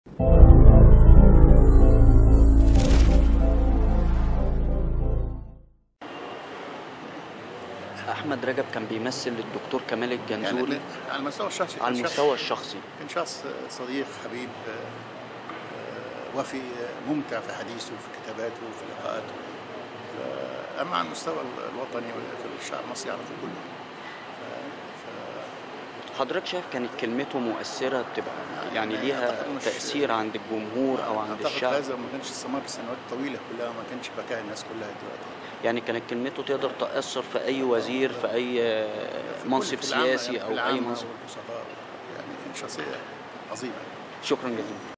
احمد رجب كان بيمثل الدكتور كمال يعني الجنزوري ب- على المستوى الشخصي على كان شخص- المستوى الشخصي كان شخص صديق حبيب آه، آه، وفي آه، ممتع في حديثه في كتاباته في لقاءاته ف- اما على المستوى الوطني في الشعب المصري يعرفه كله حضرتك شايف كانت كلمته مؤثرة تبقى يعني يعني ليها أعتقد مش- تأثير عند الجمهور أو عند اعتقد الشعب هذا ما كانش استمر سنوات طويله كلها ما كانش بكاء الناس كلها دلوقتي يعني كانت كلمته تقدر تأثر في أي وزير في أي في كل- منصب في العامة سياسي يعني في أو أي العامة منصب والبسطاء. يعني كان شخصيه عظيمه شكرا جزيلا